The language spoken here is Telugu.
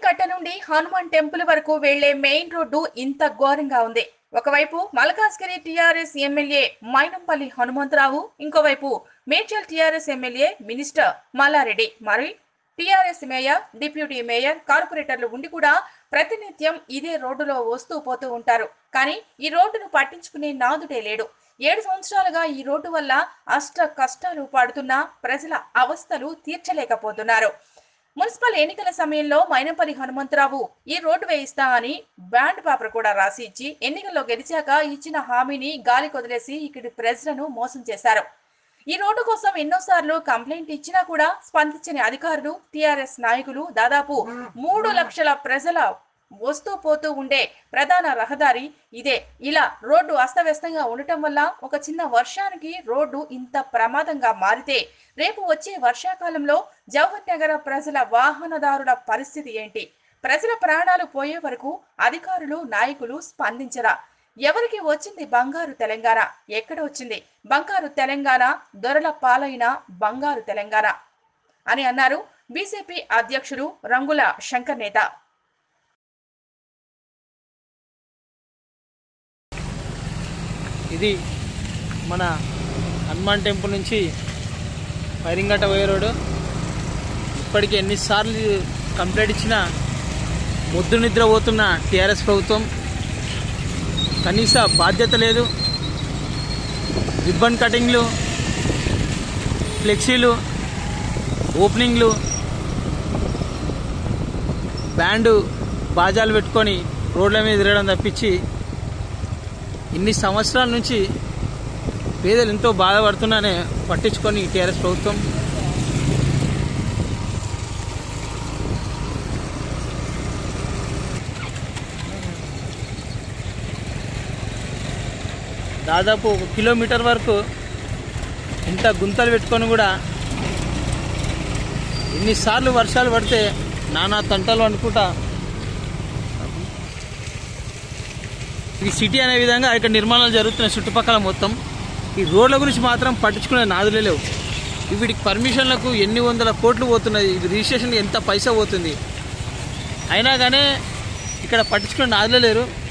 కట్ట నుండి హనుమాన్ టెంపుల్ వరకు వెళ్లే మెయిన్ రోడ్డు ఇంత ఘోరంగా ఉంది ఒకవైపు మల్కాజ్గిరి టీఆర్ఎస్ ఎమ్మెల్యే మైనంపల్లి హనుమంతరావు ఇంకోవైపు Medchal TRS MLA minister Malla Reddy మరి టీఆర్ఎస్ మేయర్ డిప్యూటీ మేయర్ కార్పొరేటర్లు ఉండి కూడా ప్రతినిత్యం ఇదే రోడ్డులో వస్తూ పోతూ ఉంటారు కానీ ఈ రోడ్డును పట్టించుకునే నాదుడే లేడు ఏడు సంవత్సరాలుగా ఈ రోడ్డు వల్ల అష్ట కష్టాలు పడుతున్న ప్రజల అవస్థలు తీర్చలేకపోతున్నారు మున్సిపల్ ఎన్నికల సమయంలో మైనంపల్లి హనుమంతరావు ఈ రోడ్డు వేయిస్తా అని బ్యాండ్ పేపర్ కూడా రాసి ఇచ్చి ఎన్నికల్లో గెలిచాక ఇచ్చిన హామీని గాలి కొదిలేసి ఇక్కడి ప్రజలను మోసం చేశారు ఈ రోడ్డు కోసం ఎన్నోసార్లు కంప్లైంట్ ఇచ్చినా కూడా స్పందించని అధికారులు టిఆర్ఎస్ నాయకులు దాదాపు మూడు లక్షల ప్రజల వస్తూ పోతూ ఉండే ప్రధాన రహదారి ఇదే ఇలా రోడ్డు అస్తవ్యస్తంగా ఉండటం వల్ల ఒక చిన్న వర్షానికి రోడ్డు ఇంత ప్రమాదంగా మారితే రేపు వచ్చే వర్షాకాలంలో జవహర్ నగర ప్రజల వాహనదారుల పరిస్థితి ఏంటి ప్రజల ప్రాణాలు పోయే వరకు అధికారులు నాయకులు స్పందించరా ఎవరికి వచ్చింది బంగారు తెలంగాణ ఎక్కడ వచ్చింది బంగారు తెలంగాణ దొరల పాలైన బంగారు తెలంగాణ అని అన్నారు బీజేపీ అధ్యక్షుడు రంగుల శంకర్ నేత ఇది మన హనుమాన్ టెంపుల్ నుంచి ఫైరింగట్ట పోయే రోడ్డు ఇప్పటికి ఎన్నిసార్లు కంప్లైంట్ ఇచ్చినా ముద్దు నిద్ర పోతున్న టీఆర్ఎస్ ప్రభుత్వం కనీస బాధ్యత లేదు రిబ్బన్ కటింగ్లు ఫ్లెక్సీలు ఓపెనింగ్లు బ్యాండు బాజాలు పెట్టుకొని రోడ్ల మీద తిరగడం తప్పించి ఇన్ని సంవత్సరాల నుంచి పేదలు ఎంతో బాధపడుతున్నానే పట్టించుకొని టీఆర్ఎస్ ప్రభుత్వం దాదాపు ఒక కిలోమీటర్ వరకు ఇంత గుంతలు పెట్టుకొని కూడా ఎన్నిసార్లు వర్షాలు పడితే నానా తంటలు అనుకుంటా ఇది సిటీ అనే విధంగా ఇక్కడ నిర్మాణాలు జరుగుతున్నాయి చుట్టుపక్కల మొత్తం ఈ రోడ్ల గురించి మాత్రం పట్టించుకునే నాదులే లేవు వీటికి పర్మిషన్లకు ఎన్ని వందల కోట్లు పోతున్నది ఇది రిజిస్ట్రేషన్ ఎంత పైసా పోతుంది అయినా కానీ ఇక్కడ పట్టించుకునే నాదులే లేరు